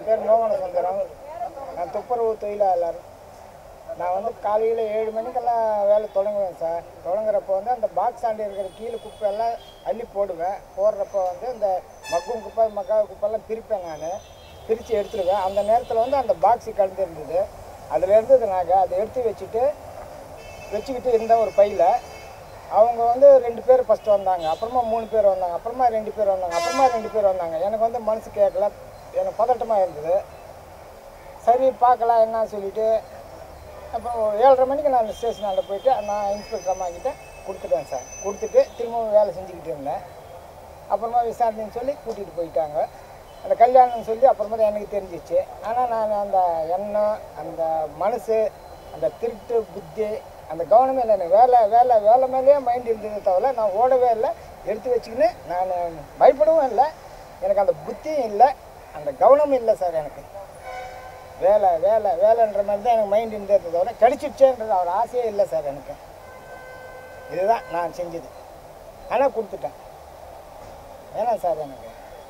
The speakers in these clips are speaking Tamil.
பேர் மோகன சுந்தரம் நான் துப்புரவு தொழிலாளர் நான் வந்து காலையில் ஏழு மணிக்கெல்லாம் வேலை தொடங்குவேன் சார் தொடங்குறப்போ வந்து அந்த பாக்ஸ் ஆண்டு இருக்கிற கீழே குப்பையெல்லாம் அள்ளி போடுவேன் போடுறப்போ வந்து இந்த மக்கும் குப்பை மக்கா குப்பையெல்லாம் பிரிப்பேன் நான் பிரித்து எடுத்துடுவேன் அந்த நேரத்தில் வந்து அந்த பாக்ஸு கலந்து இருந்தது அதில் இருந்ததுனாக்க அதை எடுத்து வச்சுட்டு வச்சுக்கிட்டு இருந்த ஒரு பையில் அவங்க வந்து ரெண்டு பேர் ஃபஸ்ட்டு வந்தாங்க அப்புறமா மூணு பேர் வந்தாங்க அப்புறமா ரெண்டு பேர் வந்தாங்க அப்புறமா ரெண்டு பேர் வந்தாங்க எனக்கு வந்து மனசு கேட்கல எனக்கு பதட்டமாக இருந்தது சரி பார்க்கலாம் என்ன சொல்லிட்டு அப்புறம் ஒரு ஏழரை மணிக்கு நான் ஸ்டேஷனாண்ட போயிட்டு நான் இன்ஸ்பெக்டர் அம்மா கிட்ட கொடுத்துட்டேன் சார் கொடுத்துட்டு திரும்பவும் வேலை செஞ்சுக்கிட்டு இருந்தேன் அப்புறமா விசாரணைன்னு சொல்லி கூட்டிகிட்டு போயிட்டாங்க அந்த கல்யாணம்னு சொல்லி அப்புறமா தான் எனக்கு தெரிஞ்சிச்சு ஆனால் நான் அந்த எண்ணம் அந்த மனசு அந்த திருட்டு புத்தி அந்த கவனமே இல்லை எனக்கு வேலை வேலை வேலை மேலேயே மைண்ட் இருந்தது தவிர நான் ஓடவே இல்லை எடுத்து வச்சுக்கின்னு நான் பயப்படவும் இல்லை எனக்கு அந்த புத்தியும் இல்லை அந்த கவனமும் இல்லை சார் எனக்கு வேலை வேலை வேலைன்ற மாதிரி தான் எனக்கு மைண்ட் இருந்ததை தவிர கிடைச்சிடுச்சேன்றது அவர் ஆசையே இல்லை சார் எனக்கு இதுதான் நான் செஞ்சது ஆனால் கொடுத்துட்டேன் வேணாம் சார் எனக்கு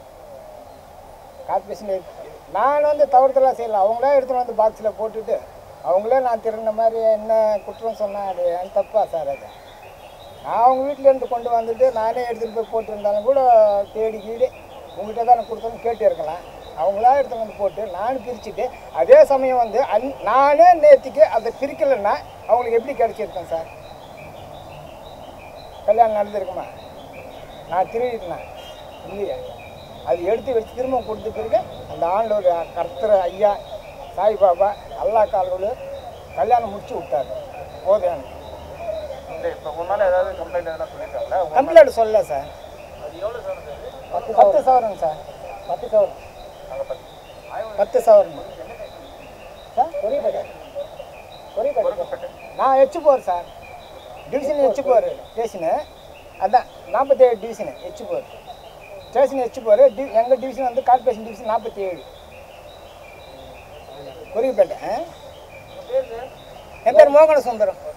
கார்பரேஷன் நான் வந்து தவறுதலாக செய்யல அவங்களே எடுத்துகிட்டு வந்து பாக்ஸில் போட்டுட்டு அவங்களே நான் திருந்த மாதிரி என்ன குற்றம் சொன்னேன் அது என் தப்பா சார் அது நான் அவங்க வீட்டிலேருந்து கொண்டு வந்துட்டு நானே எடுத்துகிட்டு போய் போட்டிருந்தாலும் கூட தேடி கீடி உங்கள்கிட்ட தான் நான் கொடுத்தோன்னு கேட்டு இருக்கலாம் அவங்களா எடுத்துகிட்டு வந்து போட்டு நான் பிரிச்சுட்டு அதே சமயம் வந்து அன் நானே நேற்றுக்கு அதை பிரிக்கலைன்னா அவங்களுக்கு எப்படி கிடச்சிருக்கேன் சார் கல்யாணம் நடந்திருக்குமா நான் திருடிட்டேன் இல்லையா அது எடுத்து வச்சு திரும்ப கொடுத்த பிறகு அந்த ஆண்டில் ஒரு கர்த்தர் ஐயா சாய்பாபா அல்லா கால்கள் கல்யாணம் முடிச்சு விட்டாரு போதும் எனக்கு இல்லை இப்போ உன்னால ஏதாவது கம்ப்ளைண்ட் எதனா சொல்லியிருக்காங்களா கம்ப்ளைண்ட் சொல்லல சார் அது எவ்வளோ சார் பத்து பத்து சவரன் சார் பத்து சவரன் அங்கே பத்து பத்து சவரன் சார் கொரியப்பேட்டை கொரியப்பேட்டை நான் H four sir division H four station அதான் நாற்பத்தி ஏழு division H four station H four டி எங்கள் டிவிஷன் வந்து கார்பரேஷன் டிவிஷன் நாற்பத்தி ஏழு கொரியப்பேட்டை ஆ? என் பேர் மோகன சுந்தரம்